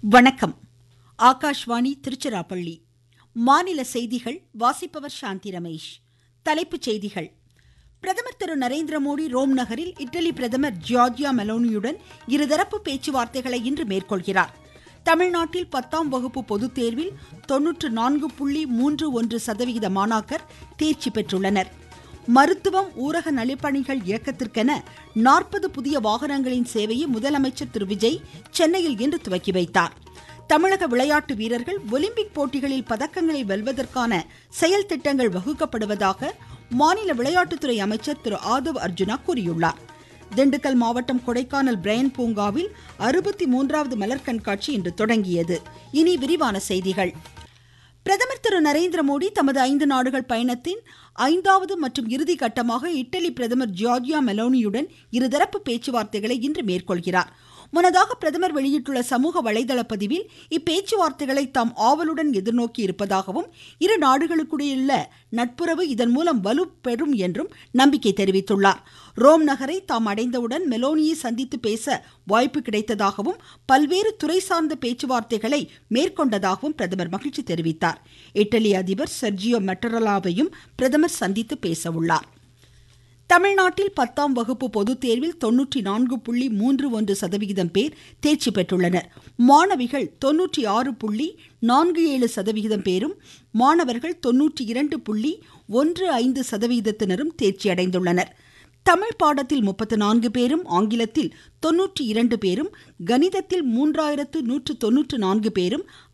வணக்கம் ஆகாஷ்வாணி திருச்சிராப்பள்ளி மாநில செய்திகள் வாசிப்பவர் சாந்தி ரமேஷ் தலைப்புச் செய்திகள் பிரதமர் திரு நரேந்திர மோடி ரோம் நகரில் இட்டலி பிரதமர் ஜியார்ஜியா மெலோனியுடன் இருதரப்பு பேச்சுவார்த்தைகளை இன்று மேற்கொள்கிறார் தமிழ்நாட்டில் பத்தாம் வகுப்பு பொதுத் தேர்வில் தொன்னூற்று நான்கு புள்ளி மூன்று ஒன்று சதவிகித மாணாக்கர் தேர்ச்சி பெற்றுள்ளனர் மருத்துவம் ஊரக நலிப்பணிகள் இயக்கத்திற்கென நாற்பது புதிய வாகனங்களின் சேவையை முதலமைச்சர் திரு விஜய் சென்னையில் இன்று துவக்கி வைத்தார் தமிழக விளையாட்டு வீரர்கள் ஒலிம்பிக் போட்டிகளில் பதக்கங்களை வெல்வதற்கான செயல் திட்டங்கள் வகுக்கப்படுவதாக மாநில விளையாட்டுத்துறை அமைச்சர் திரு ஆதவ் அர்ஜுனா கூறியுள்ளார் திண்டுக்கல் மாவட்டம் கொடைக்கானல் பிரையன் பூங்காவில் அறுபத்தி மூன்றாவது மலர் கண்காட்சி இன்று தொடங்கியது இனி விரிவான செய்திகள் பிரதமர் திரு நரேந்திர மோடி தமது ஐந்து நாடுகள் பயணத்தின் ஐந்தாவது மற்றும் இறுதி கட்டமாக இட்டலி பிரதமர் ஜியார்ஜியா மெலோனியுடன் இருதரப்பு பேச்சுவார்த்தைகளை இன்று மேற்கொள்கிறார் முன்னதாக பிரதமர் வெளியிட்டுள்ள சமூக வலைதள பதிவில் இப்பேச்சுவார்த்தைகளை தாம் ஆவலுடன் எதிர்நோக்கி இருப்பதாகவும் இரு நாடுகளுக்கிடையுள்ள நட்புறவு இதன் மூலம் வலுப்பெறும் என்றும் நம்பிக்கை தெரிவித்துள்ளார் ரோம் நகரை தாம் அடைந்தவுடன் மெலோனியை சந்தித்து பேச வாய்ப்பு கிடைத்ததாகவும் பல்வேறு துறை சார்ந்த பேச்சுவார்த்தைகளை மேற்கொண்டதாகவும் பிரதமர் மகிழ்ச்சி தெரிவித்தார் இட்டலி அதிபர் செர்ஜியோ மெட்டரலாவையும் பிரதமர் சந்தித்து பேச உள்ளார் தமிழ்நாட்டில் பத்தாம் வகுப்பு பொதுத் தேர்வில் தொன்னூற்றி நான்கு புள்ளி மூன்று ஒன்று சதவிகிதம் பேர் தேர்ச்சி பெற்றுள்ளனர் மாணவிகள் தொன்னூற்றி ஆறு புள்ளி நான்கு ஏழு சதவிகிதம் பேரும் மாணவர்கள் தொன்னூற்றி இரண்டு புள்ளி ஒன்று ஐந்து சதவிகிதத்தினரும் தேர்ச்சி அடைந்துள்ளனர் தமிழ் பாடத்தில் முப்பத்து நான்கு பேரும் ஆங்கிலத்தில் தொன்னூற்றி இரண்டு பேரும் கணிதத்தில் மூன்றாயிரத்து நூற்று தொன்னூற்று நான்கு பேரும்